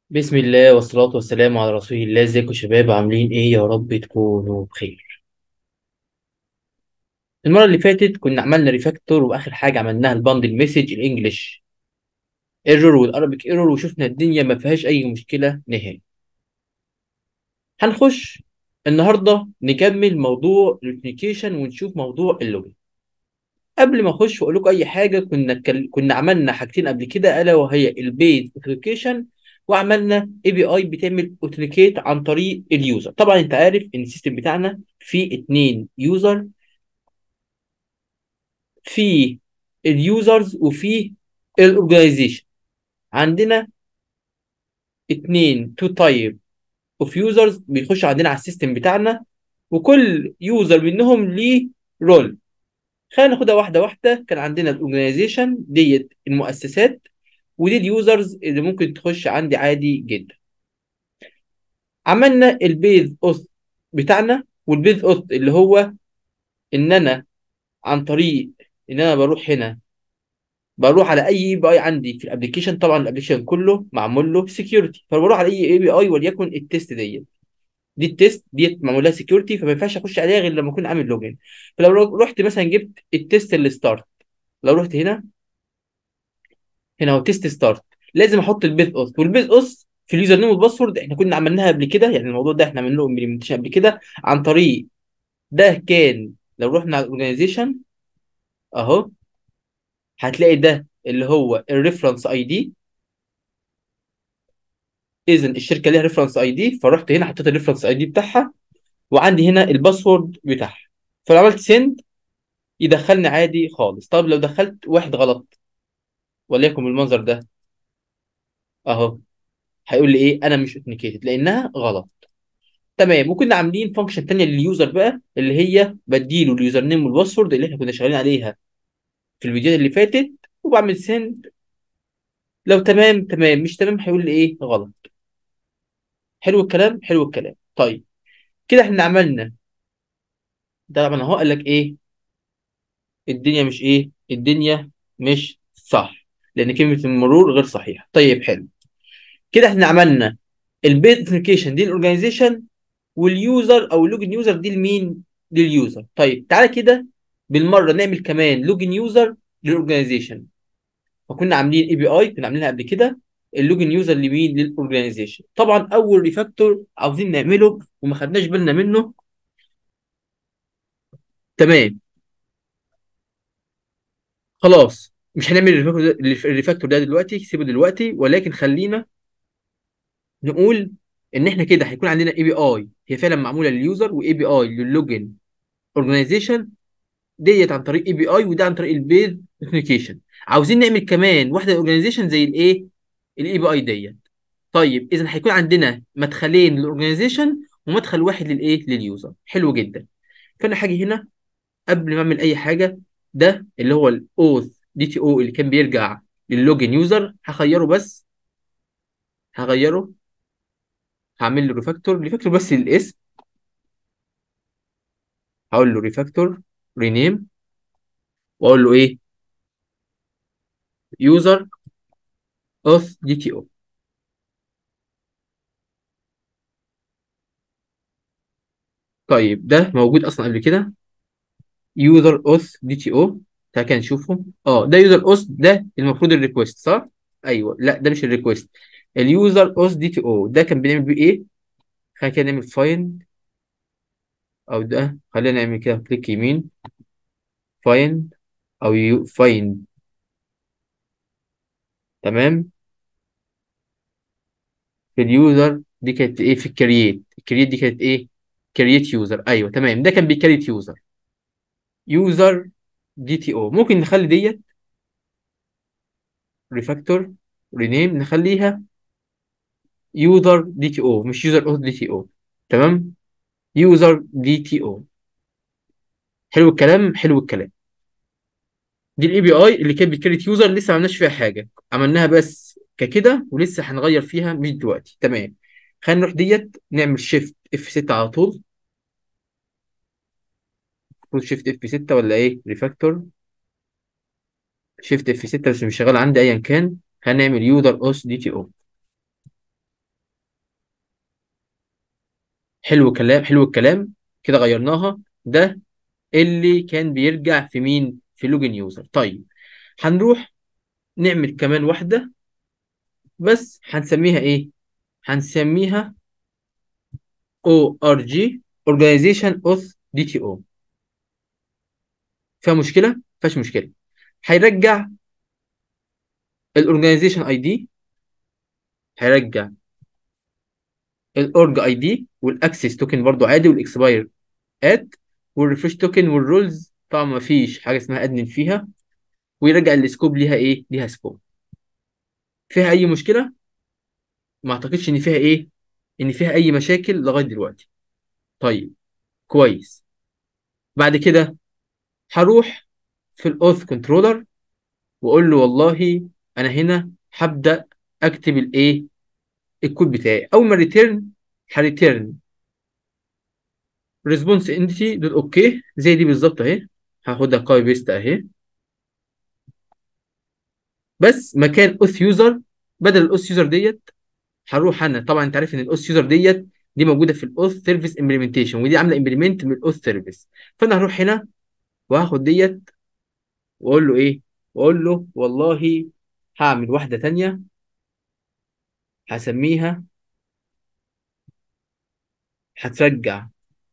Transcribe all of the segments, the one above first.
بسم الله والصلاة والسلام على رسول الله ازيكم يا شباب عاملين ايه يا رب تكونوا بخير المرة اللي فاتت كنا عملنا ريفاكتور واخر حاجة عملناها الباندل مسج الانجليش ايرور والارابيك ايرور وشفنا الدنيا ما فيهاش اي مشكلة نهائي هنخش النهاردة نكمل موضوع الاوثنيكيشن ونشوف موضوع اللوجن قبل ما اخش واقول لكم اي حاجة كنا اتكل- كنا عملنا حاجتين قبل كده الا وهي البيز اوثنيكيشن وعملنا اي بي اي بتعمل اوثنيكيت عن طريق اليوزر طبعا انت عارف ان السيستم بتاعنا فيه اتنين يوزر فيه اليوزرز وفيه الاورجنايزيشن عندنا اتنين تو تايب اوف يوزرز بيخش عندنا على السيستم بتاعنا وكل يوزر منهم ليه رول خلينا ناخدها واحده واحده كان عندنا الاورجنايزيشن ديت المؤسسات ودي اليوزرز اللي ممكن تخش عندي عادي جدا عملنا البيز اوث بتاعنا والبيز اوث اللي هو ان انا عن طريق ان انا بروح هنا بروح على اي اي بي اي عندي في الابلكيشن طبعا الابلكيشن كله معمول له سكيورتي فبروح على اي اي بي اي وليكن التيست ديت دي التيست ديت معمول لها سكيورتي فما ينفعش اخش عليها غير لما اكون عامل لوجن فلو رو- رحت مثلا جبت التيست اللي ستارت لو رحت هنا هنا هو تيست ستارت لازم احط البيز اوث والبيز اوث في اليوزر نيم والباسورد احنا كنا عملناها قبل كده يعني الموضوع ده احنا عملنا له امبلمنتيشن قبل كده عن طريق ده كان لو رحنا على الاورجنايزيشن اهو هتلاقي ده اللي هو الريفرنس اي دي اذا الشركه ليها ريفرنس اي دي فرحت هنا حطيت الريفرنس اي دي بتاعها وعندي هنا الباسورد بتاعها فلو عملت سند يدخلني عادي خالص طب لو دخلت واحد غلط وليكن بالمنظر ده اهو هيقول لي ايه انا مش اوثنيكيتد لانها غلط تمام وكنا عاملين فانكشن تانية لليوزر بقى اللي هي بديله اليوزر نيم والباسورد اللي احنا كنا شغالين عليها في الفيديوهات اللي فاتت وبعمل سند لو تمام تمام مش تمام هيقول لي ايه غلط حلو الكلام حلو الكلام طيب كده احنا عملنا ده طبعا اهو قال لك ايه الدنيا مش ايه الدنيا مش صح لان كلمه المرور غير صحيحه طيب حلو كده احنا عملنا البيت اثنيكيشن دي الاورجنايزيشن واليوزر او اللوجن يوزر دي لمين لليوزر طيب تعالى كده بالمره نعمل كمان لوجن يوزر للاورجنايزيشن فكنا عاملين اي بي اي كنا عاملينها قبل كده اللوجن يوزر لمين للاورجنايزيشن طبعا اول ريفاكتور عاوزين نعمله وما خدناش بالنا منه تمام خلاص مش هنعمل الريفاكتور ده الريفاكتور ده دلوقتي سيبه دلوقتي ولكن خلينا نقول ان احنا كده هيكون عندنا اي بي اي هي فعلا معموله لليوزر واي بي اي للوجن اورجانيزيشن ديت عن طريق اي بي اي وده عن طريق البيز اثنيكيشن عاوزين نعمل كمان واحده اورجانيزيشن زي الايه الاي بي اي ديت طيب اذا هيكون عندنا مدخلين للاورجانيزيشن ومدخل واحد للايه لليوزر حلو جدا فانا هاجي هنا قبل ما اعمل اي حاجه ده اللي هو الاوث دي تي او اللي كان بيرجع للوجن يوزر هخيره بس هغيره هعمل له ريفاكتور ريفاكتور بس للاسم هقول له ريفاكتور رينيم واقول له ايه يوزر اوث دي تي او طيب ده موجود اصلا قبل كده يوزر اوث دي تي او تعالى كده نشوفه اه ده يوزر اوث ده المفروض الريكوست صح ايوه لا ده مش الريكوست اليوزر اوث دي تي او ده كان بنعمل بيه ايه خلينا كده نعمل فايند او ده خلينا نعمل كده كليك يمين فايند او يو فايند تمام في اليوزر دي كانت ايه في الكرييت الكرييت دي كانت ايه كرييت يوزر ايوه تمام ده كان بيكريت يوزر يوزر دي تي او ممكن نخلي ديت ريفاكتور رينيم نخليها يوزر دي تي او مش يوزر اوث دي تي او تمام يوزر دي تي او حلو الكلام حلو الكلام دي الاي بي اي اللي كانت بتكريت يوزر لسه ما عملناش فيها حاجه عملناها بس ككده ولسه هنغير فيها مش دلوقتي تمام خلينا نروح ديت نعمل شيفت اف 6 على طول المفروض شيفت اف 6 ولا ايه ريفاكتور شيفت اف 6 بس مش شغال عندي ايا كان هنعمل يوزر اوس دي تي او حلو كلام حلو الكلام كده غيرناها ده اللي كان بيرجع في مين في لوجن يوزر طيب هنروح نعمل كمان واحدة بس هنسميها ايه هنسميها ORG Organization Auth DTO فيها مشكلة فيهاش مشكلة هيرجع الاورجنايزيشن اي دي هيرجع الاورج اي دي والاكسس توكن برضو عادي والاكسباير ات والريفرش توكن والرولز طبعا ما فيش حاجه اسمها ادمن فيها ويرجع السكوب ليها ايه ليها سكوب فيها اي مشكله ما اعتقدش ان فيها ايه ان فيها اي مشاكل لغايه دلوقتي طيب كويس بعد كده هروح في الاوث كنترولر واقول له والله انا هنا هبدا اكتب الايه الكود بتاعي اول ما ريتيرن هريتيرن ريسبونس انتيتي دوت اوكي زي دي بالظبط اهي هاخدها كوبي بيست اهي بس مكان اوث يوزر بدل الاوث يوزر ديت هروح انا طبعا انت عارف ان الاوث يوزر ديت دي موجوده في الاوث سيرفيس امبلمنتيشن ودي عامله امبلمنت من الاوث سيرفيس فانا هروح هنا وهاخد ديت واقول له ايه واقول له والله هعمل واحده تانية هسميها هترجع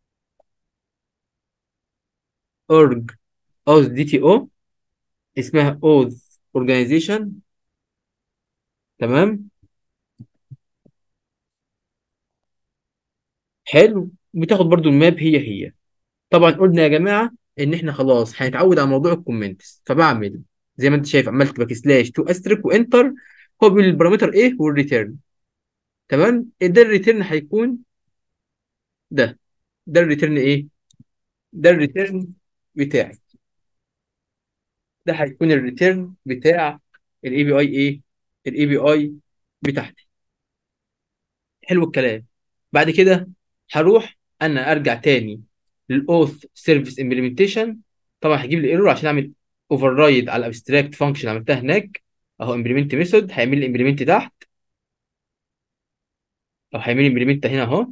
org اوث دي تي او اسمها اوث اورجانيزيشن تمام حلو بتاخد برضو الماب هي هي طبعا قلنا يا جماعه ان احنا خلاص هنتعود على موضوع الكومنتس فبعمل زي ما انت شايف عملت باك سلاش تو استريك وانتر هو بيقول البارامتر ايه والريتيرن تمام ده الريتيرن هيكون ده ده الريتيرن ايه ده الريتيرن بتاعي ده هيكون الريتيرن بتاع الاي بي اي ايه الاي بي اي بتاعتي حلو الكلام بعد كده هروح انا ارجع تاني للاوث سيرفيس امبلمنتيشن طبعا هجيب لي ايرور عشان اعمل اوفر رايد على الابستراكت فانكشن عملتها هناك اهو امبلمنت ميثود هيعمل لي امبلمنت تحت او هيعمل لي امبلمنت هنا اهو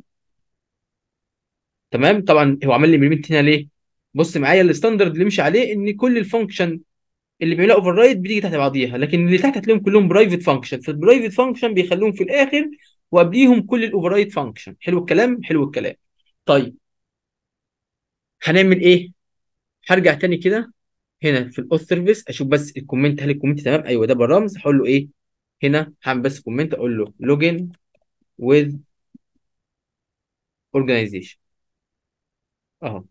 تمام طبعا هو عمل لي امبلمنت هنا ليه بص معايا الستاندرد اللي مشي عليه ان كل الفانكشن اللي بيعملها اوفر رايد بتيجي تحت بعضيها لكن اللي تحت هتلاقيهم كلهم برايفت فانكشن فالبرايفت فانكشن بيخلوهم في الاخر وقبليهم كل الاوفر رايد فانكشن حلو الكلام حلو الكلام طيب هنعمل ايه هرجع تاني كده هنا في الاوث سيرفيس اشوف بس الكومنت هل الكومنت تمام ايوه ده بالرمز هقول له ايه هنا هعمل بس كومنت اقول له login with organization اهو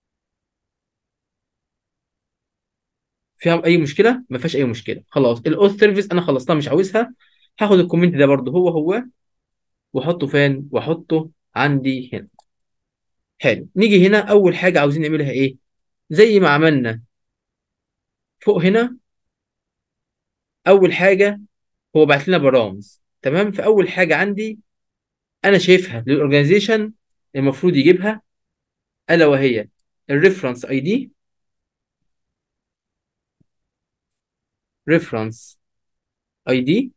فيها اي مشكله ما فيهاش اي مشكله خلاص الاوث سيرفيس انا خلصتها مش عاوزها هاخد الكومنت ده برده هو هو واحطه فين واحطه عندي هنا حلو نيجي هنا اول حاجه عاوزين نعملها ايه زي ما عملنا فوق هنا اول حاجه هو بعت لنا برامز تمام فاول حاجه عندي انا شايفها للاورجنايزيشن المفروض يجيبها الا وهي الريفرنس اي دي ريفرنس اي دي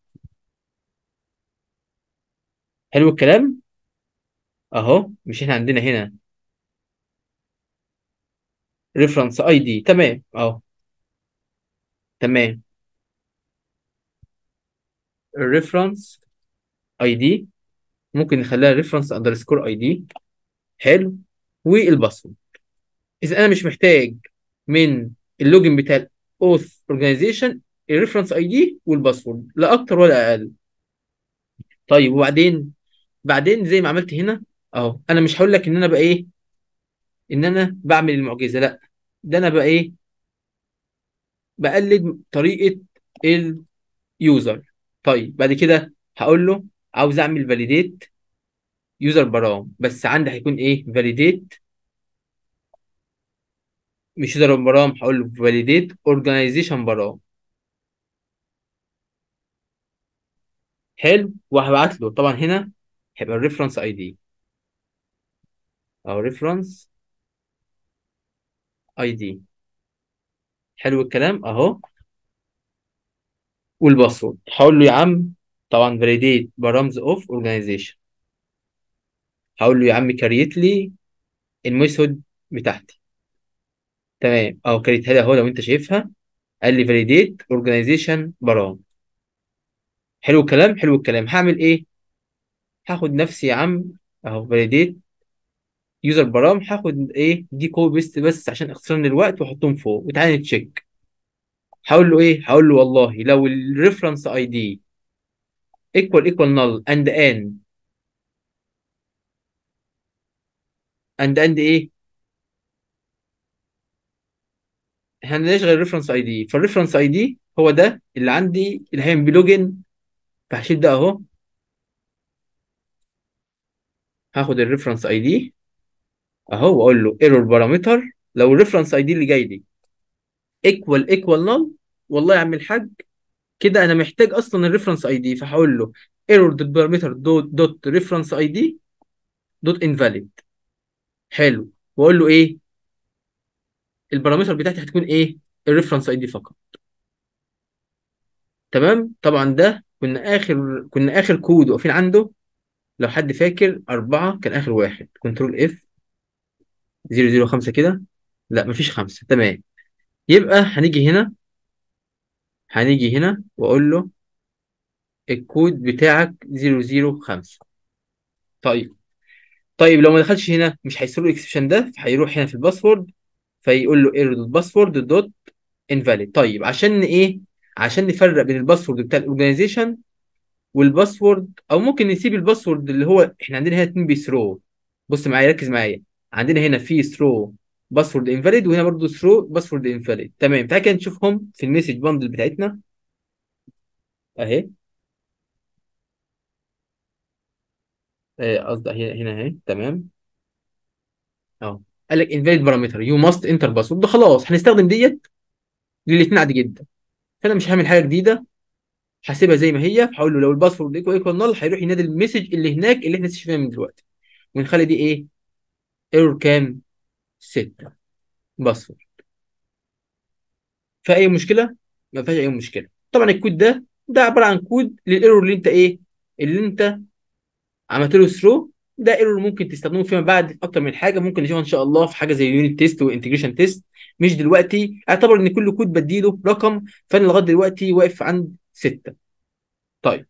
حلو الكلام اهو مش احنا عندنا هنا ريفرنس اي دي تمام اهو تمام الريفرنس اي دي ممكن نخليها ريفرنس اندرسكور اي دي حلو والباسورد اذا انا مش محتاج من اللوجن بتاع الاوث اورجانيزيشن الريفرنس اي دي والباسورد لا اكتر ولا اقل طيب وبعدين بعدين زي ما عملت هنا اهو انا مش هقول لك ان انا بقى ايه ان انا بعمل المعجزه لا ده انا بقى ايه بقلد طريقه اليوزر طيب بعد كده هقول له عاوز اعمل فاليديت يوزر برام بس عندي هيكون ايه فاليديت مش يوزر برام هقول له فاليديت اورجانيزيشن برام حلو وهبعت له طبعا هنا هيبقى الريفرنس اي دي او ريفرنس اي دي حلو الكلام اهو والباسورد هقول له يا عم طبعا فاليديت برامز اوف اورجانيزيشن هقول له يا عم كريت لي الميثود بتاعتي تمام اهو كريتها لي اهو لو انت شايفها قال لي فاليديت اورجانيزيشن برام حلو الكلام حلو الكلام هعمل ايه هاخد نفسي يا عم اهو فاليديت يوزر برام هاخد ايه دي كوبي بيست بس عشان اختصار للوقت واحطهم فوق وتعالى نتشيك هقول له ايه هقول له والله لو الريفرنس اي دي ايكوال ايكوال نل اند اند اند اند ايه احنا مالناش غير الريفرنس اي دي فالريفرنس اي دي هو ده اللي عندي اللي هيعمل بلوجن فهشيل ده اهو هاخد الريفرنس اي دي اهو واقول له ايرور بارامتر لو الريفرنس اي دي اللي جاي لي ايكوال ايكوال نل والله يا عم الحاج كده انا محتاج اصلا الريفرنس اي دي فهقول له ايرور دوت بارامتر دوت دوت ريفرنس اي دي دوت انفاليد حلو واقول له ايه البارامتر بتاعتي هتكون ايه الريفرنس اي دي فقط تمام طبعا ده كنا اخر كنا اخر كود واقفين عنده لو حد فاكر أربعة كان آخر واحد كنترول اف 005 كده لا مفيش خمسة تمام يبقى هنيجي هنا هنيجي هنا وأقول له الكود بتاعك 005 طيب طيب لو ما دخلش هنا مش هيصير له الاكسبشن ده فهيروح هنا في الباسورد فيقول له ايرور دوت باسورد دوت انفاليد طيب عشان ايه عشان نفرق بين الباسورد بتاع الاورجانيزيشن والباسورد او ممكن نسيب الباسورد اللي هو احنا عندنا هنا اتنين بيثرو بص معايا ركز معايا عندنا هنا في ثرو باسورد انفاليد وهنا برضو ثرو باسورد انفاليد تمام تعالى كده نشوفهم في الميسج باندل بتاعتنا اهي آه، قصدي هنا هنا اهي تمام اهو قال لك انفاليد بارامتر يو ماست انتر باسورد ده خلاص هنستخدم ديت للاثنين عادي جدا فانا مش هعمل حاجه جديده هسيبها زي ما هي هقول له لو الباسورد ايكوال ايكوال نل هيروح ينادي المسج اللي هناك اللي احنا لسه شايفينها من دلوقتي ونخلي دي ايه ايرور كام 6 باسورد في اي مشكله ما فيهاش اي مشكله طبعا الكود ده ده عباره عن كود للايرور اللي انت ايه اللي انت عملت له ثرو ده ايرور ممكن تستخدمه فيما بعد في اكتر من حاجه ممكن نشوفها ان شاء الله في حاجه زي اليونت تيست وانتجريشن تيست مش دلوقتي اعتبر ان كل كود بديله رقم فانا لغايه دلوقتي واقف عند 6 طيب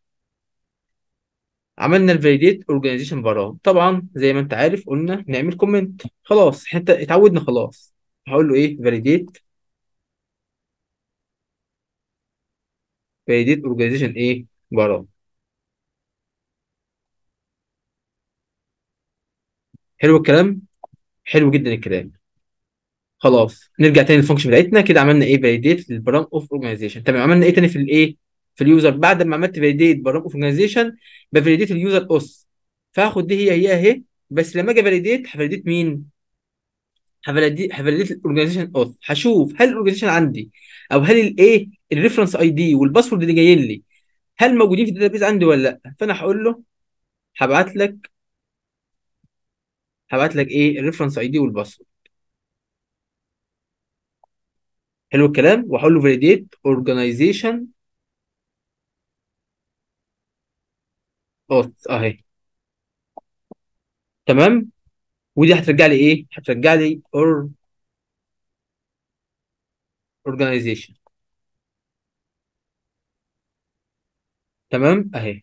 عملنا الفاليديت اورجانيزيشن براه طبعا زي ما انت عارف قلنا نعمل كومنت خلاص احنا اتعودنا خلاص هقول له ايه فاليديت فاليديت اورجانيزيشن ايه براه حلو الكلام حلو جدا الكلام خلاص نرجع تاني للفانكشن بتاعتنا كده عملنا ايه فاليديت للبرام اوف اورجانيزيشن تمام عملنا ايه تاني في الايه في اليوزر بعد ما عملت فاليديت برام اوف اورجانيزيشن بفاليديت اليوزر اوس فهاخد دي هي هي اهي بس لما اجي فاليديت هفاليديت مين هفاليديت هفاليديت الاورجانيزيشن اوث هشوف هل الاورجانيزيشن عندي او هل الايه الريفرنس اي دي والباسورد اللي جايين لي هل موجودين في الداتابيز عندي ولا لا فانا هقول له هبعت لك هبعت لك ايه الريفرنس اي دي والباسورد حلو الكلام وهقول له فاليديت اورجانيزيشن اوث اهي تمام ودي هترجع لي ايه هترجع لي اور اورجانيزيشن تمام اهي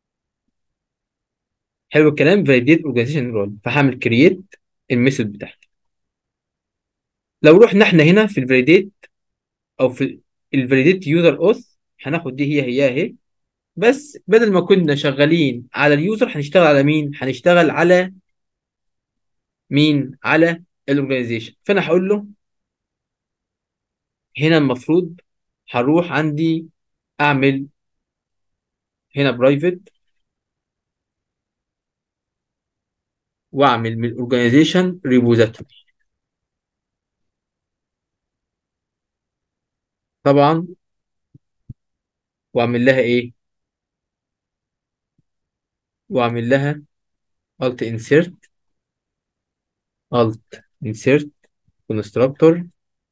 حلو الكلام فاليديت اورجانيزيشن رول فهعمل كرييت الميثود بتاعتي لو رحنا احنا هنا في الفاليديت او في الفاليديت يوزر اوث هناخد دي هي هي اهي بس بدل ما كنا شغالين على اليوزر هنشتغل على مين هنشتغل على مين على الاورجانيزيشن فانا هقول له هنا المفروض هروح عندي اعمل هنا برايفت واعمل من الاورجانيزيشن ريبوزيتوري طبعا واعمل لها ايه واعمل لها alt insert alt insert constructor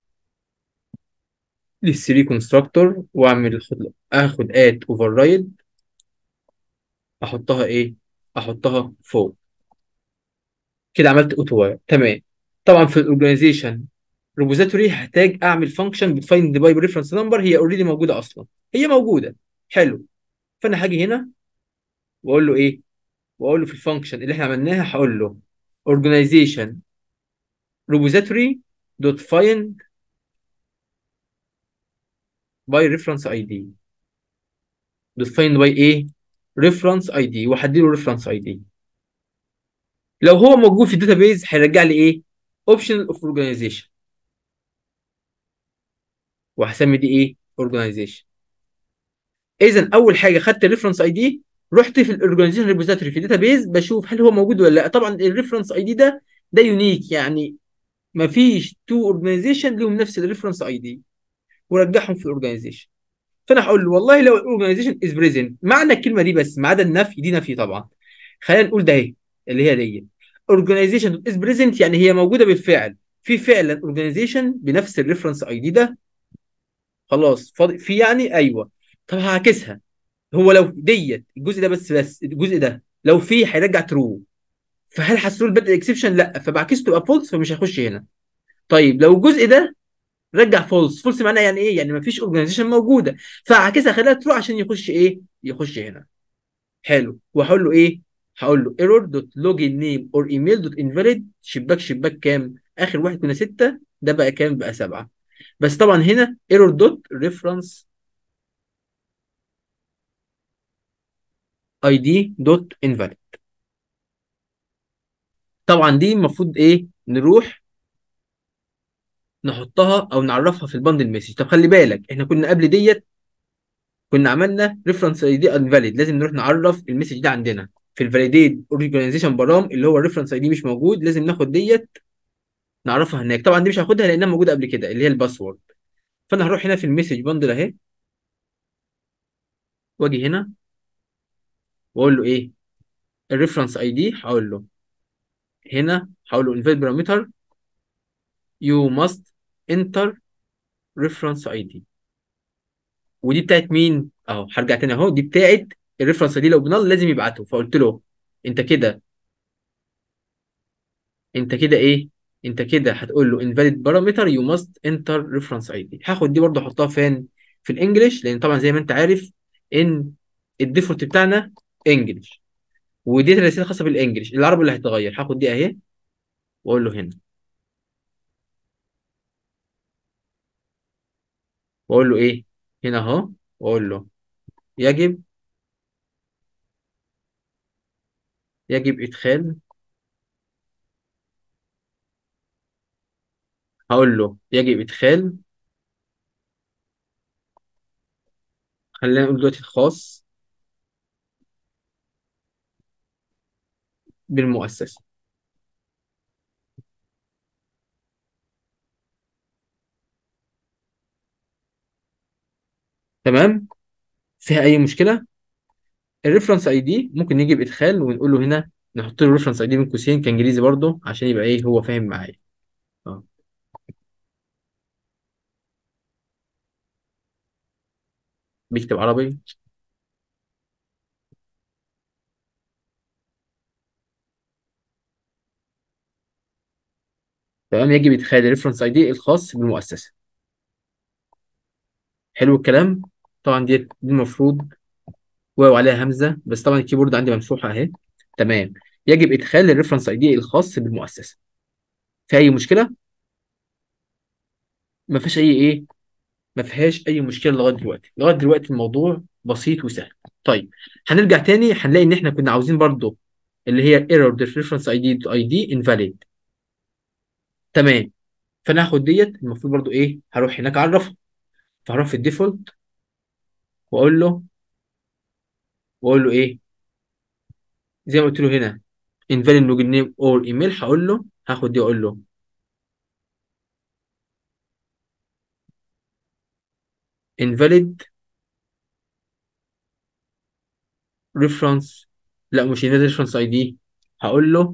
للثري كونستراكتور واعمل اخد اخد اد اوفر رايد احطها ايه احطها فوق كده عملت اوتو واير تمام طبعا في الاورجنايزيشن ريبوزيتوري هحتاج اعمل فانكشن بتفايند باي ريفرنس نمبر هي اوريدي موجوده اصلا هي موجوده حلو فانا هاجي هنا واقول له ايه واقول له في الفانكشن اللي احنا عملناها هقول له organization repository dot find by reference id dot find by ايه reference id وهدي له reference id لو هو موجود في الداتابيز هيرجع لي ايه optional of organization وهسمي دي ايه organization اذا اول حاجه خدت الريفرنس اي دي رحت في الاورجنايزيشن ريبوزيتوري في الداتابيز بشوف هل هو موجود ولا لا طبعا الريفرنس اي دي ده ده يونيك يعني ما فيش تو اورجنايزيشن لهم نفس الريفرنس اي دي ورجعهم في الاورجنايزيشن فانا هقول له والله لو الاورجنايزيشن از بريزنت معنى الكلمه دي بس ما عدا النفي دي نفي طبعا خلينا نقول ده اهي اللي هي دي اورجنايزيشن از بريزنت يعني هي موجوده بالفعل في فعلا اورجنايزيشن بنفس الريفرنس اي دي ده خلاص فاضي في يعني ايوه طب هعكسها هو لو ديت الجزء ده بس بس الجزء ده لو في هيرجع ترو فهل حصلوا البدء اكسبشن لا فبعكسه تبقى فولس فمش هيخش هنا طيب لو الجزء ده رجع فولس فولس معناه يعني ايه يعني مفيش اورجانيزيشن موجوده فعكسها خليها ترو عشان يخش ايه يخش هنا حلو وهقول له ايه هقول له ايرور دوت لوجن نيم اور ايميل دوت انفاليد شباك شباك كام اخر واحد كنا ستة ده بقى كام بقى سبعة بس طبعا هنا ايرور دوت ريفرنس اي دي دوت انفاليد طبعا دي المفروض ايه نروح نحطها او نعرفها في الباندل ميسج طب خلي بالك احنا كنا قبل ديت كنا عملنا ريفرنس اي دي انفاليد لازم نروح نعرف الميسج ده عندنا في الفاليديت اورجانيزيشن برام اللي هو الريفرنس اي دي مش موجود لازم ناخد ديت نعرفها هناك طبعا دي مش هاخدها لانها موجوده قبل كده اللي هي الباسورد فانا هروح هنا في الميسج باندل اهي واجي هنا واقول له ايه الريفرنس اي دي هقول له هنا هقول له انفاليد بارامتر يو ماست انتر ريفرنس اي دي ودي بتاعت مين اهو هرجع تاني اهو دي بتاعت الريفرنس دي لو بنال لازم يبعته فقلت له انت كده انت كده ايه انت كده هتقول له invalid parameter you must enter reference ID هاخد دي برضه احطها فين في الانجليش لان طبعا زي ما انت عارف ان الديفولت بتاعنا انجليش ودي الرساله الخاصه بالانجليش العربي اللي هيتغير هاخد دي اهي واقول له هنا واقول له ايه هنا اهو واقول له يجب يجب ادخال هقول له يجب ادخال خلينا نقول دلوقتي الخاص بالمؤسسه تمام فيها اي مشكله الريفرنس اي دي ممكن نيجي بادخال ونقول له هنا نحط له الريفرنس اي دي من قوسين كانجليزي برضه عشان يبقى ايه هو فاهم معايا اه بيكتب عربي تمام يجب ادخال الريفرنس اي دي الخاص بالمؤسسه حلو الكلام طبعا دي دي المفروض واو عليها همزه بس طبعا الكيبورد عندي ممسوحه اهي تمام يجب ادخال الريفرنس اي دي الخاص بالمؤسسه في اي مشكله ما فيهاش اي ايه ما فيهاش اي مشكله لغايه دلوقتي لغايه دلوقتي الموضوع بسيط وسهل طيب هنرجع تاني هنلاقي ان احنا كنا عاوزين برضو اللي هي error the reference ID to ID invalid تمام فانا هاخد ديت المفروض برضو ايه هروح هناك اعرفها فهروح في الديفولت واقول له واقول له ايه زي ما قلت له هنا invalid login name or email هقول له هاخد دي اقول له invalid reference لا مش invalid reference ID هقول له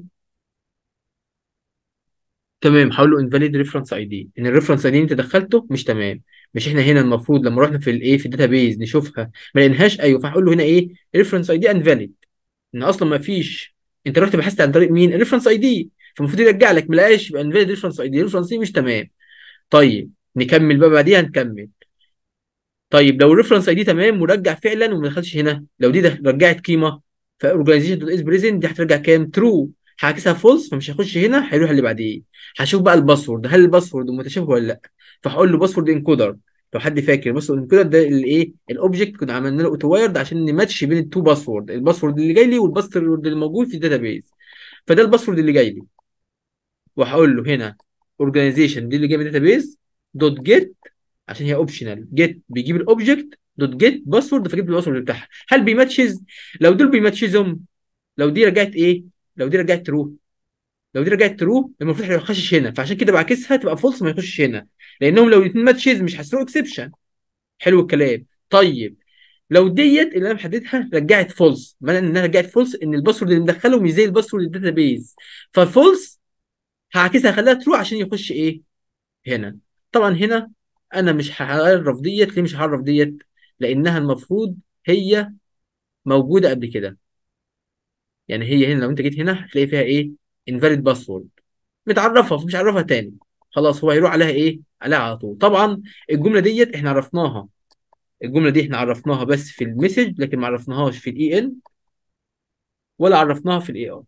تمام هقول له invalid reference ID ان الريفرنس ID انت دخلته مش تمام مش احنا هنا المفروض لما رحنا في الايه في الداتابيز نشوفها ما لقيناهاش ايوه فهقول له هنا ايه reference ID invalid ان اصلا ما فيش انت رحت بحثت عن طريق مين الريفرنس اي دي فالمفروض يرجع لك ما لقاش يبقى انفاليد ريفرنس اي دي الريفرنس دي مش تمام طيب نكمل بقى بعديها نكمل طيب لو الريفرنس اي دي تمام ورجع فعلا وما دخلش هنا لو دي دخ- رجعت قيمه فاورجانيزيشن دوت از بريزنت دي هترجع كام ترو هعكسها فولس فمش هيخش هنا هيروح اللي بعديه هشوف بقى الباسورد هل الباسورد متشابه ولا لا فهقول له باسورد انكودر لو حد فاكر باسورد انكودر ده الايه الاوبجكت كنا عملنا له اوتو وايرد عشان نماتش بين التو باسورد الباسورد اللي جاي لي والباسورد اللي موجود في الداتابيز فده الباسورد اللي جاي لي وهقول له هنا اورجانيزيشن دي اللي جايه من الداتابيز دوت جيت عشان هي اوبشنال جيت بيجيب الاوبجكت دوت جيت باسورد فجيب الباسورد بتاعها هل بيماتشز لو دول بيماتشزهم لو دي رجعت ايه لو دي رجعت ترو لو دي رجعت ترو المفروض ما يخشش هنا فعشان كده بعكسها تبقى فولس ما يخشش هنا لانهم لو الاثنين ماتشز مش هيسرقوا اكسبشن حلو الكلام طيب لو ديت اللي انا محددها رجعت فولس معنى انها رجعت فولس ان الباسورد اللي مدخله مش زي الباسورد الداتابيز فالفولس هعكسها اخليها ترو عشان يخش ايه هنا طبعا هنا انا مش هعرف ديت ليه مش هعرف ديت لانها المفروض هي موجوده قبل كده يعني هي هنا لو انت جيت هنا هتلاقي فيها ايه invalid باسورد متعرفها فمش عرفها تاني خلاص هو هيروح عليها ايه عليها على طول طبعا الجمله ديت احنا عرفناها الجمله دي احنا عرفناها بس في المسج لكن ما عرفناهاش في الاي ان ولا عرفناها في الاي ار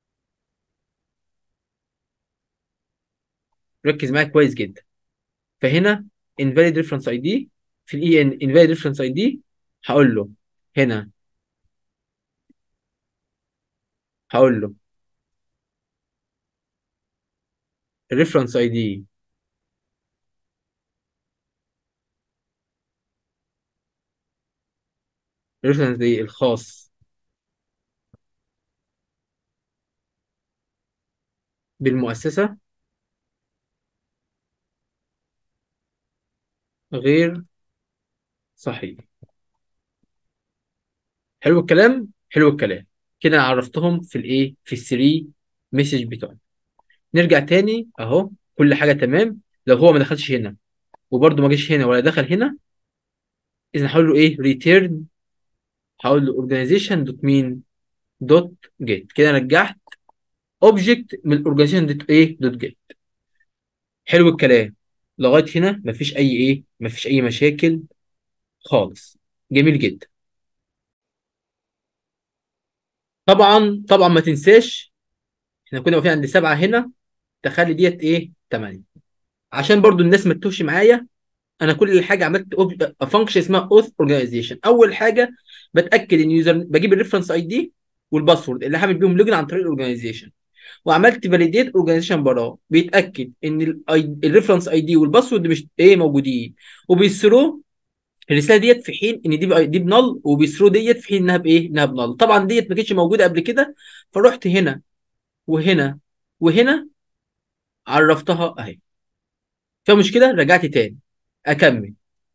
ركز معايا كويس جدا فهنا invalid reference ID في الاي ان invalid reference ID هقول له هنا هقول له الريفرنس اي دي الريفرنس دي الخاص بالمؤسسة غير صحيح حلو الكلام حلو الكلام كده أنا عرفتهم في الايه في الثري مسج بتوعنا نرجع تاني اهو كل حاجة تمام لو هو ما دخلش هنا وبرده ما جاش هنا ولا دخل هنا اذا هقول له ايه ريتيرن هقول له اورجانيزيشن دوت مين دوت جيت كده أنا رجعت اوبجكت من الاورجانيزيشن دوت ايه دوت جيت حلو الكلام لغايه هنا مفيش اي ايه مفيش اي مشاكل خالص جميل جدا طبعا طبعا ما تنساش احنا كنا واقفين عند سبعه هنا تخلي ديت ايه 8 عشان برضو الناس ما تتوهش معايا انا كل حاجه عملت فانكشن اسمها اوث اورجانيزيشن اول حاجه بتاكد ان يوزر بجيب الريفرنس اي دي والباسورد اللي هعمل بيهم لوجن عن طريق الاورجانيزيشن وعملت فاليديت اورجانيزيشن براه بيتاكد ان الريفرنس اي دي والباسورد مش ايه موجودين وبيسروا الرساله ديت في حين ان دي بقى- دي بنل وبيسروا ديت في حين انها بايه انها بنل طبعا ديت ما كانتش موجوده قبل كده فرحت هنا وهنا وهنا عرفتها اهي فيها مشكله رجعت تاني اكمل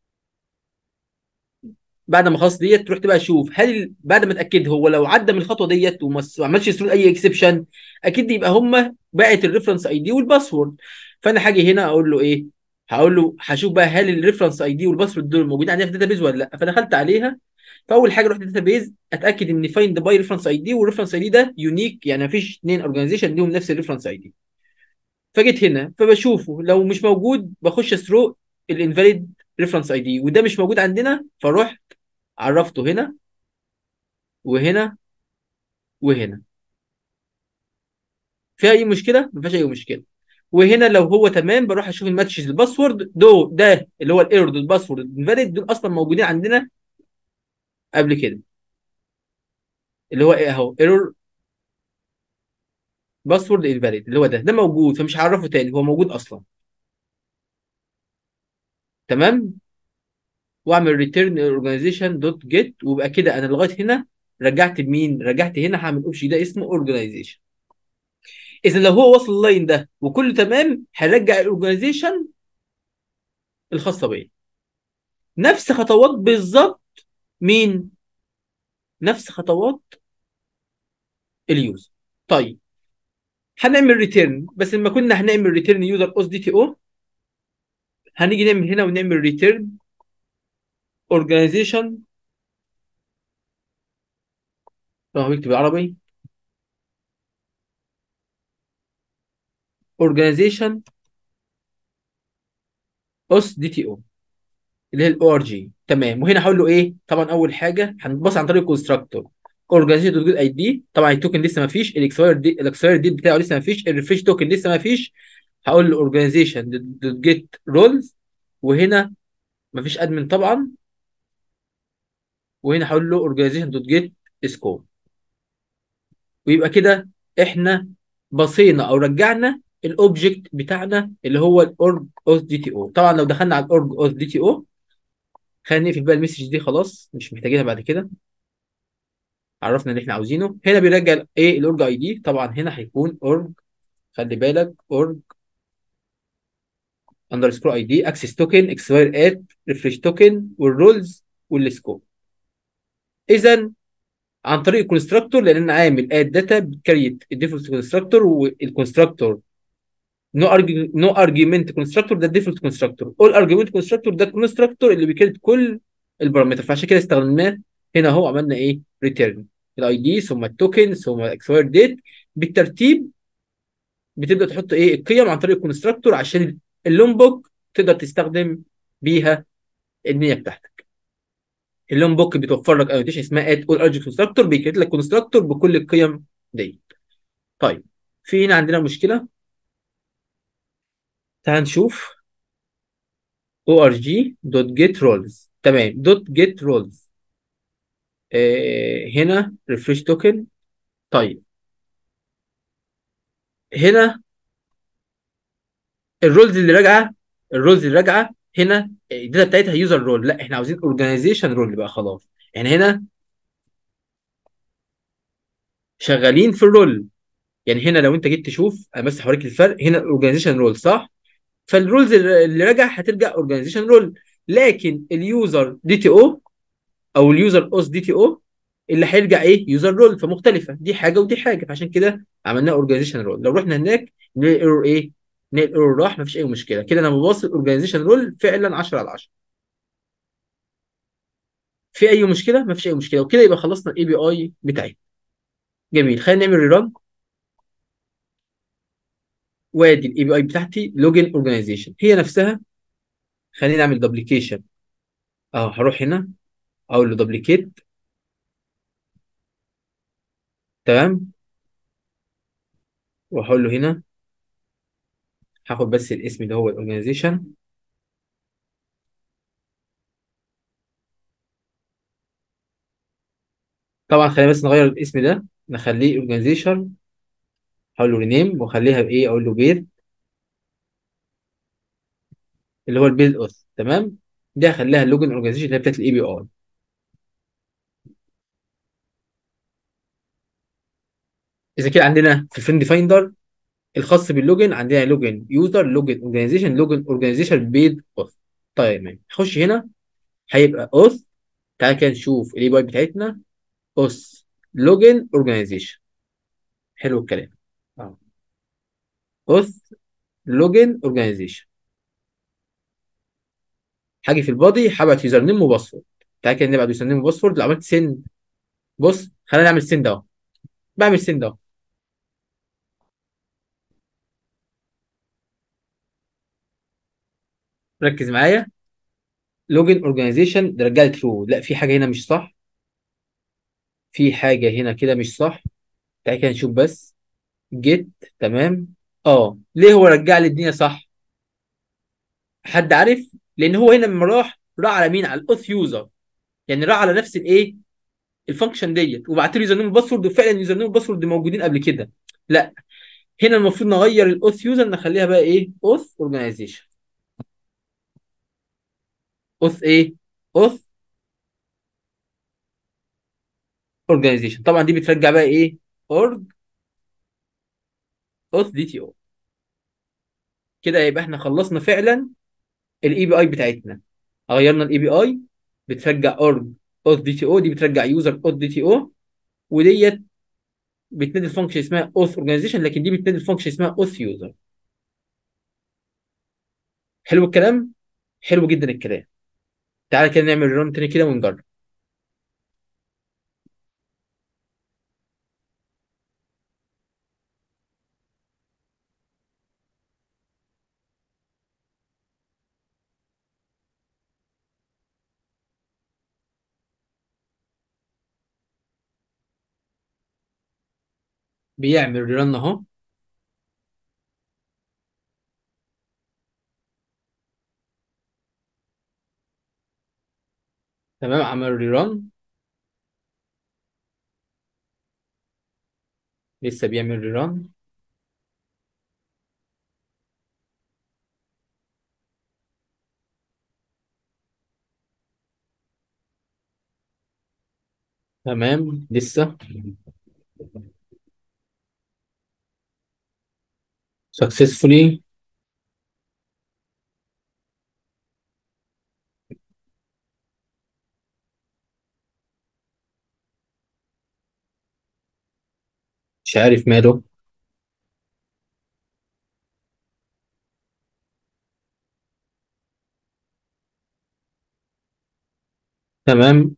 بعد ما خلاص ديت رحت بقى اشوف هل بعد ما اتاكد هو لو عدى من الخطوه ديت وما س- ما عملش يسرق اي اكسبشن اكيد يبقى هم باعت الريفرنس اي دي والباسورد فانا هاجي هنا اقول له ايه هقول له هشوف بقى هل الريفرنس اي دي والباسورد دول موجودين عندنا في الداتابيز ولا لا فدخلت عليها فاول حاجه رحت الداتابيز اتاكد ان فايند باي ريفرنس اي دي والريفرنس اي دي ده يونيك يعني مفيش اثنين اورجانيزيشن ليهم نفس الريفرنس اي دي فجيت هنا فبشوفه لو مش موجود بخش اسرق الانفاليد ريفرنس اي دي وده مش موجود عندنا فرحت عرفته هنا وهنا وهنا فيها اي مشكله ما فيهاش اي مشكله وهنا لو هو تمام بروح اشوف الماتشز الباسورد دو ده اللي هو الايرور دول الباسورد انفاليد دول اصلا موجودين عندنا قبل كده اللي هو ايه اهو ايرور باسورد انفاليد اللي هو ده ده موجود فمش هعرفه تاني هو موجود اصلا تمام واعمل ريتيرن اورجانيزيشن دوت جيت ويبقى كده انا لغايه هنا رجعت لمين رجعت هنا هعمل اوبشن ده اسمه اورجانيزيشن اذا لو هو وصل اللاين ده وكله تمام هرجع الاورجانيزيشن الخاصه بيا نفس خطوات بالظبط مين نفس خطوات اليوزر طيب هنعمل ريتيرن بس لما كنا هنعمل ريتيرن يوزر اوس دي تي او هنيجي نعمل هنا ونعمل ريتيرن اورجانيزيشن اه بيكتب بالعربي اورجانيزيشن اس دي تي او اللي هي الاو ار جي تمام وهنا هقول له ايه طبعا اول حاجه هنبص عن طريق الكونستراكتور اورجانيزيشن دوت جيت اي دي طبعا التوكن لسه ما فيش الاكسباير دي الاكسباير ديت بتاعه لسه ما فيش الريفريش توكن لسه ما فيش هقول له اورجانيزيشن دوت جيت رولز وهنا ما فيش ادمن طبعا وهنا هقول له اورجانيزيشن دوت جيت سكوب ويبقى كده احنا بصينا او رجعنا الاوبجكت بتاعنا اللي هو الاورج اوث دي تي او طبعا لو دخلنا على الاورج اوث دي تي او خلينا نقفل بقى المسج دي خلاص مش محتاجينها بعد كده عرفنا اللي احنا عاوزينه هنا بيرجع ايه الاورج اي دي طبعا هنا هيكون اورج خلي بالك اورج اندرسكور اي دي اكسس توكن اكسباير ات ريفريش توكن والرولز والسكوب اذا عن طريق الكونستراكتور لان انا عامل اد داتا بتكريت الديفولت كونستراكتور والكونستراكتور نو نو ارجيومنت كونستراكتور ده الديفولت كونستراكتور اول ارجيومنت كونستراكتور ده الكونستراكتور اللي بيكريت كل البارامتر فعشان كده استخدمناه هنا اهو عملنا ايه ريتيرن الاي دي ثم التوكن ثم الاكسباير ديت بالترتيب بتبدا تحط ايه القيم عن طريق الكونستراكتور عشان اللون بوك تقدر تستخدم بيها النيه بتاعتك اللون بوك بتوفر لك انوتيشن اسمها اد اول ارجيومنت كونستراكتور بيكريت لك كونستراكتور بكل القيم دي طيب في هنا عندنا مشكله تعال نشوف org دوت جيت رولز تمام دوت جيت رولز هنا ريفريش توكن طيب هنا الرولز اللي راجعه الرولز اللي راجعه هنا الداتا بتاعتها يوزر رول لا احنا عاوزين اورجانيزيشن رول بقى خلاص يعني هنا شغالين في الرول يعني هنا لو انت جيت تشوف انا بس هوريك الفرق هنا الاورجانيزيشن رول صح فالرولز اللي راجع هترجع اورجانيزيشن رول لكن اليوزر دي تي او او اليوزر اوس دي تي او اللي هيرجع ايه يوزر رول فمختلفه دي حاجه ودي حاجه فعشان كده عملنا اورجانيزيشن رول لو رحنا هناك نلاقي الايرور ايه نلاقي الايرور راح مفيش اي مشكله كده انا ببص الاورجانيزيشن رول فعلا 10 على 10 في اي مشكله مفيش اي مشكله وكده يبقى خلصنا الاي بي اي بتاعتنا جميل خلينا نعمل ريران وادي الاي بي اي بتاعتي لوجن اورجانيزيشن هي نفسها خلينا نعمل دبليكيشن اهو هروح هنا اقول له دبليكيت تمام واقول له هنا هاخد بس الاسم اللي هو الاورجانيزيشن طبعا خلينا بس نغير الاسم ده نخليه اورجانيزيشن هقول له رينيم واخليها بايه اقول له بير اللي هو البيلد اوث تمام دي هخليها اللوجن اورجانيزيشن اللي هي بتاعت الاي بي اي اذا كده عندنا في فريند فايندر الخاص باللوجن عندنا لوجن يوزر لوجن اورجانيزيشن لوجن اورجانيزيشن بيد اوث طيب ماشي نخش هنا هيبقى اوث تعالى كده نشوف الاي بي اي بتاعتنا اوث لوجن اورجانيزيشن حلو الكلام اه اوث لوجن اورجانيزيشن هاجي في البادي هبعت يوزر نيم وباسورد تعالى كده نبعت يوزر نيم وباسورد لو عملت سند بص خلينا نعمل سند اهو بعمل سند اهو ركز معايا لوجن اورجانيزيشن ده رجع لي ترو لا في حاجه هنا مش صح في حاجه هنا كده مش صح تعالى كده نشوف بس جيت تمام اه ليه هو رجع لي الدنيا صح حد عارف لان هو هنا لما راح راح على مين على الاوث يوزر يعني راح على نفس الايه الفانكشن ديت وبعت لي يوزر نيم وباسورد وفعلا يوزر نيم وباسورد موجودين قبل كده لا هنا المفروض نغير الاوث يوزر نخليها بقى ايه اوث اورجانيزيشن اوث ايه اوث اورجانيزيشن طبعا دي بترجع بقى ايه اورج اوث دي تي او كده يبقى احنا خلصنا فعلا الاي بي اي بتاعتنا غيرنا الاي بي اي بترجع اورج اوث دي تي او دي بترجع يوزر اوث دي تي او وديت بتنادي الفانكشن اسمها اوث اورجانيزيشن لكن دي بتنادي الفانكشن اسمها اوث يوزر حلو الكلام حلو جدا الكلام تعالى كده نعمل ران تاني كده ونجرب بيعمل ريران اهو تمام عمل ريران لسه بيعمل ريران تمام لسه successfully مش عارف ماله تمام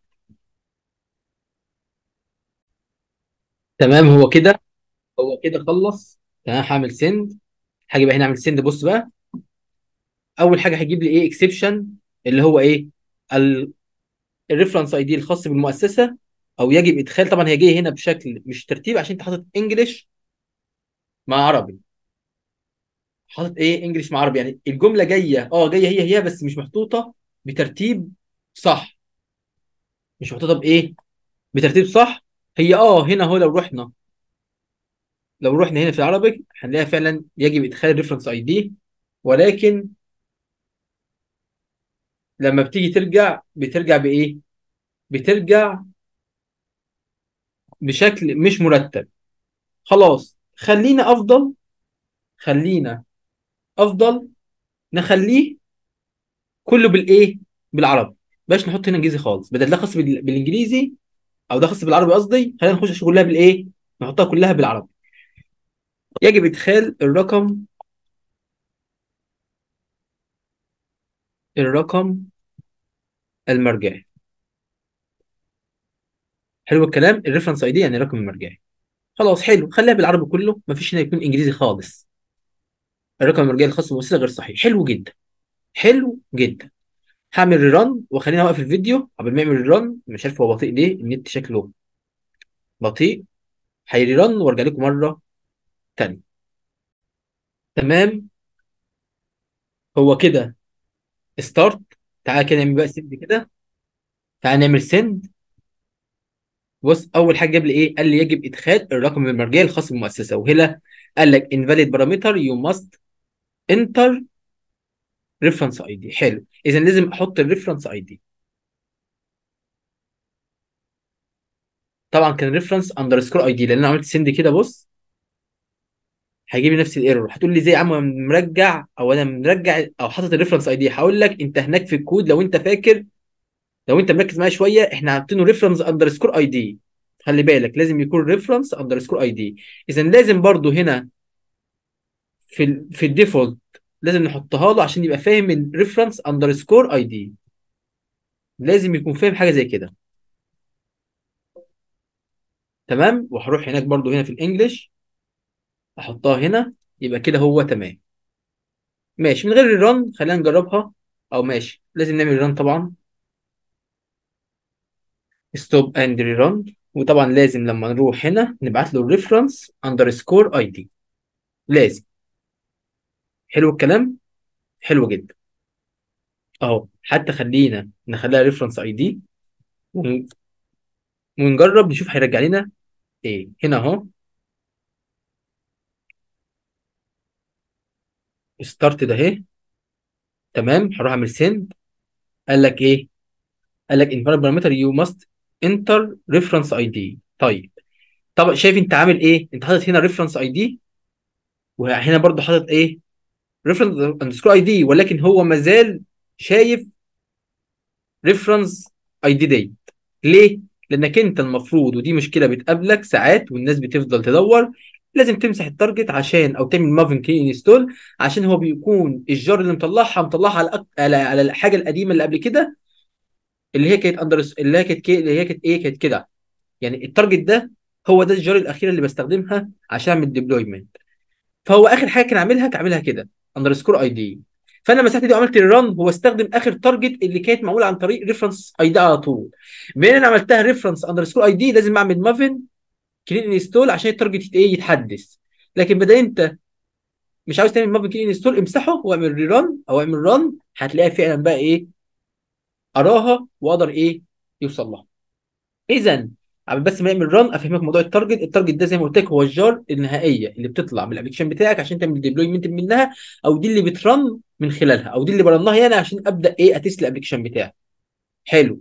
تمام هو كده هو كده خلص تمام هعمل سند هاجي بقى هنا اعمل سند بص بقى اول حاجه هيجيب لي ايه اكسبشن اللي هو ايه الريفرنس اي دي الخاص بالمؤسسه او يجب ادخال طبعا هي جايه هنا بشكل مش ترتيب عشان انت حاطط انجلش مع عربي حاطط ايه انجلش مع عربي يعني الجمله جايه اه جايه هي هي بس مش محطوطه بترتيب صح مش محطوطه بايه بترتيب صح هي اه هنا هو لو رحنا لو رحنا هنا في العربي هنلاقيها فعلا يجب ادخال الريفرنس اي دي ولكن لما بتيجي ترجع بترجع بايه بترجع بشكل مش مرتب خلاص خلينا افضل خلينا افضل نخليه كله بالايه بالعربي باش نحط هنا انجليزي خالص بدل ده خاص بال- بالانجليزي او ده خاص بالعربي قصدي خلينا نخش كلها بالايه نحطها كلها بالعربي يجب ادخال الرقم الرقم المرجعي حلو الكلام الريفرنس اي دي يعني الرقم المرجعي خلاص حلو خليها بالعربي كله مفيش هنا يكون انجليزي خالص الرقم المرجعي الخاص بالمؤسسه غير صحيح حلو جدا حلو جدا هعمل ريران وخليني اوقف الفيديو قبل ما يعمل ريران مش عارف هو بطيء ليه النت شكله بطيء هيريران وارجع لكم مره تانية تمام هو كده ستارت تعالى كده نعمل بقى سند كده تعالى نعمل سند بص اول حاجه جاب لي ايه قال لي يجب ادخال الرقم المرجعي الخاص بالمؤسسه وهنا قال لك invalid parameter you must enter reference ID حلو اذا لازم احط الريفرنس اي دي طبعا كان ريفرنس اندرسكور اي دي لان انا عملت سند كده بص هيجيب لي نفس الايرور هتقول لي زي يا عم أنا مرجع او انا مرجع او حاطط الريفرنس اي دي هقول لك انت هناك في الكود لو انت فاكر لو انت مركز معايا شويه احنا حاطينه ريفرنس اندرسكور اي دي خلي بالك لازم يكون ريفرنس اندرسكور اي دي اذا لازم برضو هنا في ال في الديفولت لازم نحطها له عشان يبقى فاهم الريفرنس اندرسكور اي دي لازم يكون فاهم حاجه زي كده تمام وهروح هناك برضو هنا في الانجليش احطها هنا يبقى كده هو تمام ماشي من غير الرن خلينا نجربها او ماشي لازم نعمل رن طبعا ستوب اند ريران وطبعا لازم لما نروح هنا نبعت له الريفرنس اندرسكور اي دي لازم حلو الكلام حلو جدا اهو حتى خلينا نخليها ريفرنس اي دي ونجرب نشوف هيرجع لنا ايه هنا اهو ستارت ده اهي تمام هروح اعمل سند قال لك ايه قال لك انفالid بارامتر يو ماست انتر ريفرنس اي دي طيب طب شايف انت عامل ايه انت حاطط هنا ريفرنس اي دي وهنا برضو حاطط ايه ريفرنس اندرسكور اي دي ولكن هو مازال شايف ريفرنس اي دي دي ليه لانك انت المفروض ودي مشكله بتقابلك ساعات والناس بتفضل تدور لازم تمسح التارجت عشان او تعمل مافن كي انستول عشان هو بيكون الجار اللي مطلعها مطلعها على أك... على على الحاجه القديمه اللي قبل كده اللي هي كانت اندر اللي هي كانت كي... اللي هي كانت ايه كانت كده يعني التارجت ده هو ده الجار الاخيره اللي بستخدمها عشان اعمل ديبلويمنت فهو اخر حاجه كان عاملها كان عاملها كده اندرسكور اي دي فانا مسحت دي وعملت الرن هو استخدم اخر تارجت اللي كانت معموله عن طريق ريفرنس اي دي على طول بما ان انا عملتها ريفرنس اندرسكور اي دي لازم اعمل مافن كلين انستول عشان التارجت ايه يتحدث لكن بدل انت مش عاوز تعمل ماب كلين انستول امسحه واعمل ريران او اعمل ران هتلاقيها فعلا بقى ايه اراها واقدر ايه يوصل لها اذا قبل بس ما يعمل ران افهمك موضوع التارجت التارجت ده زي ما قلت لك هو الجار النهائيه اللي بتطلع من الابلكيشن بتاعك عشان تعمل ديبلويمنت منها او دي اللي بترن من خلالها او دي اللي برنها يعني عشان ابدا ايه اتست الابلكيشن بتاعي حلو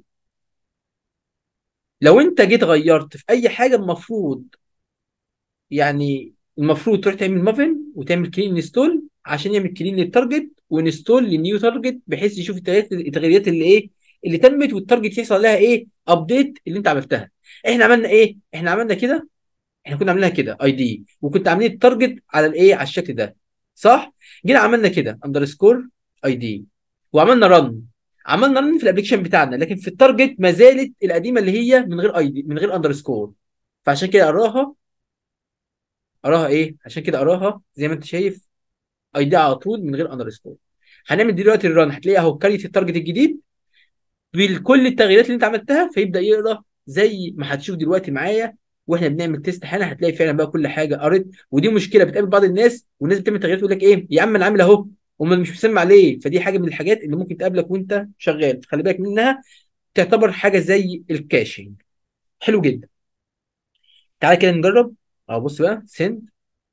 لو انت جيت غيرت في اي حاجه المفروض يعني المفروض تروح تعمل مافن وتعمل كلين انستول عشان يعمل كلين للتارجت وانستول للنيو تارجت بحيث يشوف التغييرات التغييرات اللي ايه اللي تمت والتارجت يحصل لها ايه ابديت اللي انت عملتها احنا عملنا ايه احنا عملنا كده احنا كنا عاملينها كده اي دي وكنت عاملين التارجت على الايه على الشكل ده صح جينا عملنا كده اندرسكور اي دي وعملنا رن عملنا رن في الابلكيشن بتاعنا لكن في التارجت ما زالت القديمه اللي هي من غير اي دي من غير اندرسكور فعشان كده اراها اراها ايه عشان كده اراها زي ما انت شايف اي دي على طول من غير اندرسكور هنعمل دلوقتي الرن هتلاقي اهو كاريت التارجت الجديد بكل التغييرات اللي انت عملتها فيبدا يقرا زي ما هتشوف دلوقتي معايا واحنا بنعمل تيست حالا هتلاقي فعلا بقى كل حاجه قرت ودي مشكله بتقابل بعض الناس والناس بتعمل تغييرات تقول لك ايه يا عم انا عامل اهو امال مش مسمع ليه فدي حاجه من الحاجات اللي ممكن تقابلك وانت شغال خلي بالك منها تعتبر حاجه زي الكاشنج حلو جدا تعالى كده نجرب اهو بص بقى سند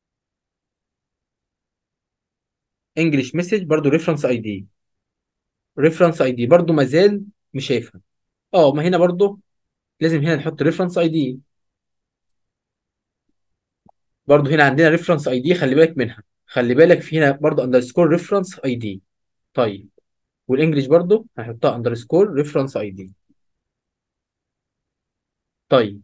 انجلش مسج برضو ريفرنس اي دي ريفرنس اي دي برضو ما زال مش شايفها اه ما هنا برضو لازم هنا نحط ريفرنس اي دي برضو هنا عندنا ريفرنس اي دي خلي بالك منها خلي بالك في هنا برضو اندرسكور ريفرنس اي دي طيب والانجليش برضو هنحطها اندرسكور ريفرنس اي دي طيب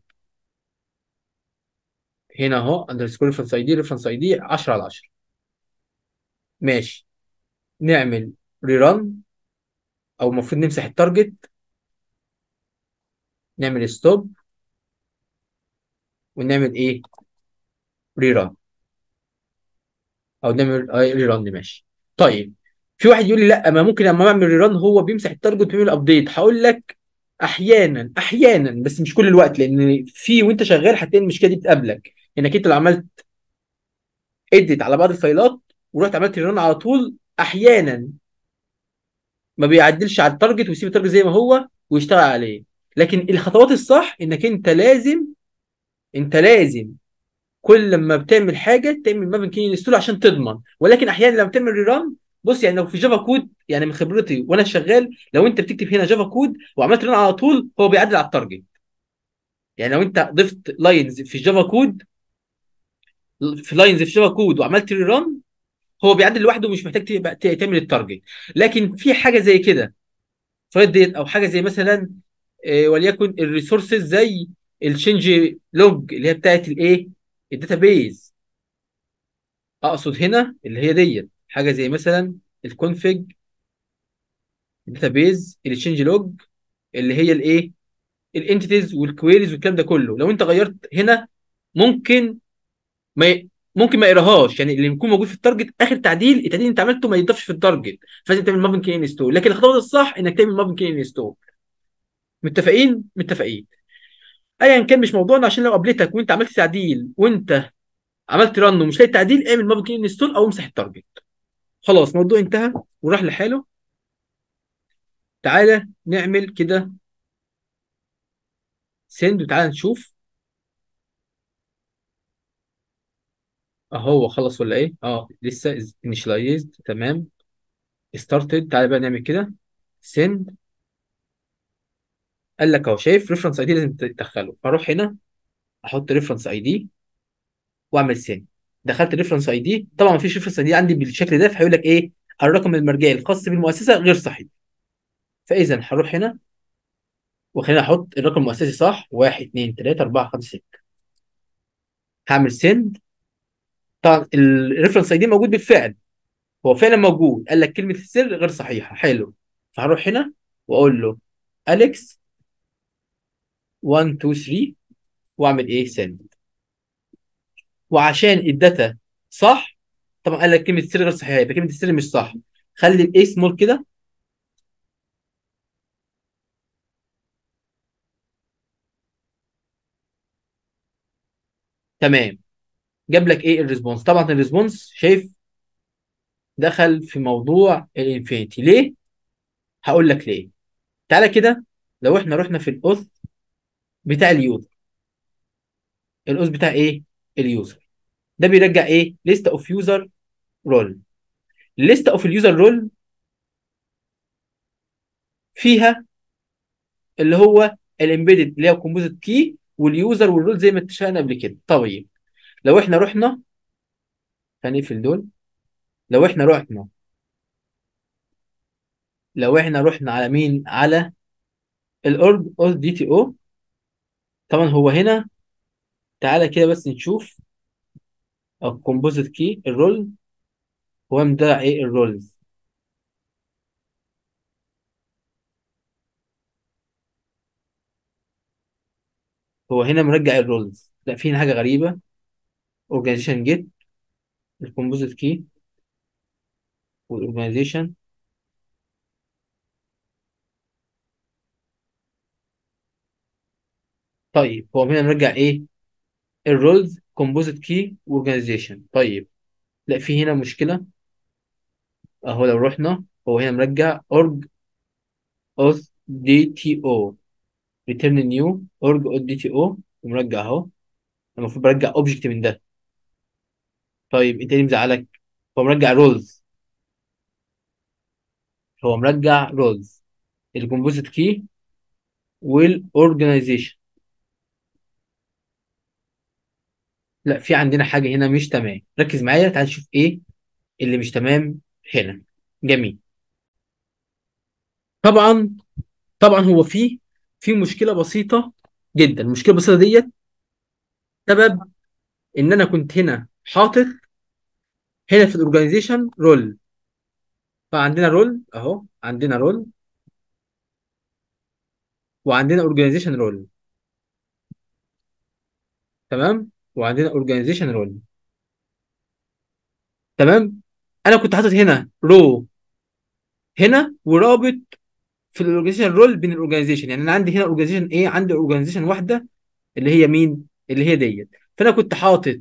هنا اهو اندرسكور ريفرنس اي دي ريفرنس اي دي 10 على 10 ماشي نعمل ريران او المفروض نمسح التارجت نعمل ستوب ونعمل ايه ريران او نعمل ريران ماشي طيب في واحد يقول لي لا ما ممكن لما اعمل ريران هو بيمسح التارجت وبيعمل ابديت هقول لك احيانا احيانا بس مش كل الوقت لان في وانت شغال هتلاقي المشكله دي بتقابلك انك انت لو عملت اديت على بعض الفايلات ورحت عملت ريران على طول احيانا ما بيعدلش على التارجت ويسيب التارجت زي ما هو ويشتغل عليه لكن الخطوات الصح انك انت لازم انت لازم كل لما بتعمل حاجه تعمل مابن كلين انستول عشان تضمن ولكن احيانا لما بتعمل ريران بص يعني لو في جافا كود يعني من خبرتي وانا شغال لو انت بتكتب هنا جافا كود وعملت ريران على طول هو بيعدل على التارجت يعني لو انت ضفت لاينز في جافا كود في لاينز في جافا كود وعملت ريران هو بيعدل لوحده ومش محتاج تبقى تعمل التارجت لكن في حاجه زي كده فايل ديت او حاجه زي مثلا آه، وليكن الريسورسز زي الشينج لوج اللي هي بتاعت الايه الداتابيز اقصد هنا اللي هي ديت حاجه زي مثلا الكونفج داتابيز التشينج لوج اللي هي الايه الانتيتيز والكويريز والكلام ده كله لو انت غيرت هنا ممكن ما ي... ممكن ما يقراهاش يعني اللي يكون موجود في التارجت اخر تعديل التعديل اللي انت عملته ما يضافش في التارجت فلازم تعمل مابن كلين انستول لكن الخطوات الصح انك تعمل مابن كلين انستول متفقين متفقين ايا كان مش موضوعنا عشان لو قابلتك وانت عملت تعديل وانت عملت رن ومش لاقي تعديل اعمل مابن كلين انستول او امسح التارجت خلاص الموضوع انتهى وراح لحاله تعالى نعمل كده سند وتعالى نشوف اهو خلص ولا ايه اه لسه initialized تمام started تعالى بقى نعمل كده send قال لك اهو شايف ريفرنس اي دي لازم تدخله اروح هنا احط ريفرنس اي دي واعمل سند دخلت الريفرنس اي دي طبعا ما فيش ريفرنس اي دي عندي بالشكل ده فهيقول لك ايه الرقم المرجعي الخاص بالمؤسسه غير صحيح فاذا هروح هنا وخلينا احط الرقم المؤسسي صح 1 2 3 4 5 6 هعمل سند طبعا الريفرنس اي دي موجود بالفعل هو فعلا موجود قال لك كلمه السر غير صحيحه حلو فهروح هنا واقول له اليكس 1 2 3 واعمل ايه سند وعشان الداتا صح طبعا قال لك كلمه السر غير صحيحه يبقى كلمه السر مش صح خلي الاي سمول كده تمام جاب لك ايه الريسبونس طبعا الريسبونس شايف دخل في موضوع الانفينيتي ليه هقول لك ليه تعالى كده لو احنا رحنا في الاوث بتاع اليوزر الاوث بتاع ايه اليوزر ده بيرجع ايه ليست اوف يوزر رول الليست اوف اليوزر رول فيها اللي هو الامبيدد اللي هي الكومبوزيت كي واليوزر والرول زي ما اتفقنا قبل كده طيب لو احنا رحنا هنقفل دول لو احنا رحنا لو احنا رحنا على مين على الاورج اوث دي تي او طبعا هو هنا تعالى كده بس نشوف الكومبوزيت كي الرول هو مدرع ايه الرولز هو هنا مرجع الرولز لا في هنا حاجه غريبه اورجانيزيشن جيت الكومبوزيت كي والاورجانيزيشن طيب هو هنا مرجع ايه الرولز كومبوزيت كي واورجانيزيشن طيب لا في هنا مشكله اهو لو رحنا هو هنا مرجع org auth dto return new org auth dto ومرجع اهو المفروض برجع اوبجكت من ده طيب انت ليه مزعلك هو مرجع رولز هو مرجع رولز الكومبوزيت كي والاورجنايزيشن لا في عندنا حاجه هنا مش تمام ركز معايا تعال نشوف ايه اللي مش تمام هنا جميل طبعا طبعا هو في في مشكله بسيطه جدا المشكله البسيطه ديت سبب ان انا كنت هنا حاطط هنا في الاورجنايزيشن رول فعندنا رول اهو عندنا رول وعندنا اورجنايزيشن رول تمام وعندنا اورجنايزيشن رول تمام انا كنت حاطط هنا رو هنا ورابط في الاورجنايزيشن رول بين الاورجنايزيشن يعني انا عندي هنا اورجنايزيشن ايه عندي اورجنايزيشن واحده اللي هي مين اللي هي ديت فانا كنت حاطط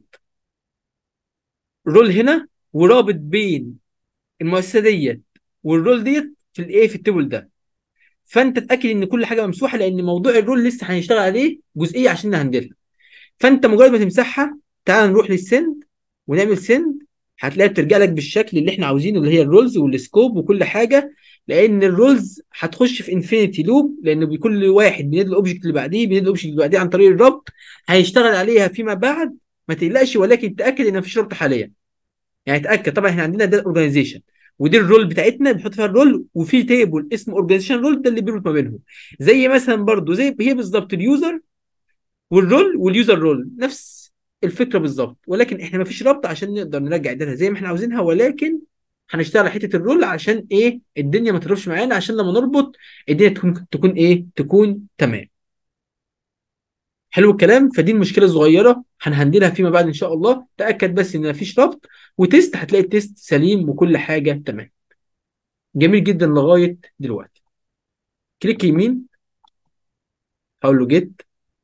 رول هنا ورابط بين المؤسسه ديت والرول ديت في الايه في التيبل ده فانت اتاكد ان كل حاجه ممسوحه لان موضوع الرول لسه هنشتغل عليه جزئيه عشان نهندلها فانت مجرد ما تمسحها تعال نروح للسند ونعمل سند هتلاقيها بترجع لك بالشكل اللي احنا عاوزينه اللي هي الرولز والسكوب وكل حاجه لان الرولز هتخش في انفينيتي لوب لان بكل واحد بينادي الاوبجكت اللي بعديه بينادي الاوبجكت اللي بعديه عن طريق الربط هيشتغل عليها فيما بعد ما تقلقش ولكن تاكد ان مفيش ربط حاليا يعني تاكد طبعا احنا عندنا ده الاورجنايزيشن ودي الرول بتاعتنا بنحط فيها الرول وفي تيبل اسمه اورجنايزيشن رول ده اللي بيربط ما بينهم زي مثلا برضو زي هي بالظبط اليوزر والرول واليوزر رول نفس الفكره بالظبط ولكن احنا ما فيش ربط عشان نقدر نرجع الداتا زي ما احنا عاوزينها ولكن هنشتغل على حته الرول عشان ايه الدنيا ما تضربش معانا عشان لما نربط الدنيا تكون تكون ايه تكون تمام حلو الكلام فدي المشكله الصغيره هنهندلها فيما بعد ان شاء الله تاكد بس ان مفيش ربط وتيست هتلاقي التيست سليم وكل حاجه تمام جميل جدا لغايه دلوقتي كليك يمين هقول له جيت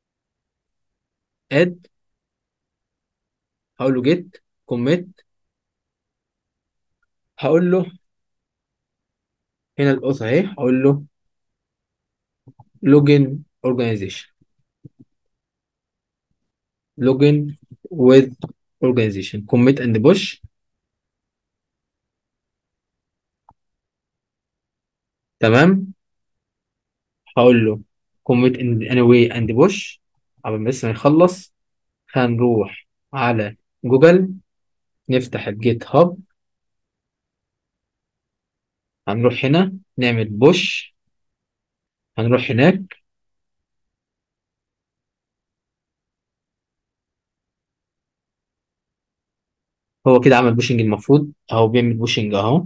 اد هقول له جيت كوميت هقول له هنا الاوث اهي هقول له لوجن اورجانيزيشن لوجن with organization commit and push تمام هقول له commit in anyway and push قبل ما لسه ما يخلص هنروح على جوجل نفتح الجيت هاب هنروح هنا نعمل بوش هنروح هناك هو كده عمل بوشنج المفروض اهو بيعمل بوشنج اهو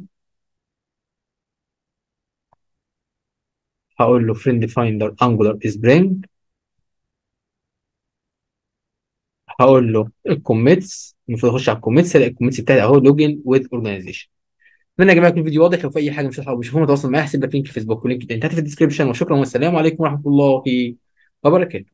هقول له فريند فايندر انجولار سبرينج هقول له الكوميتس المفروض اخش على الكوميتس الاقي الكوميتس بتاعي اهو لوجن وذ اورجانيزيشن اتمنى يا جماعه يكون الفيديو واضح لو في اي حاجه مش واضحه او مش مفهومه تواصل معايا هسيب لك لينك الفيسبوك ولينك الانتهت في الديسكربشن وشكرا والسلام عليكم ورحمه الله وبركاته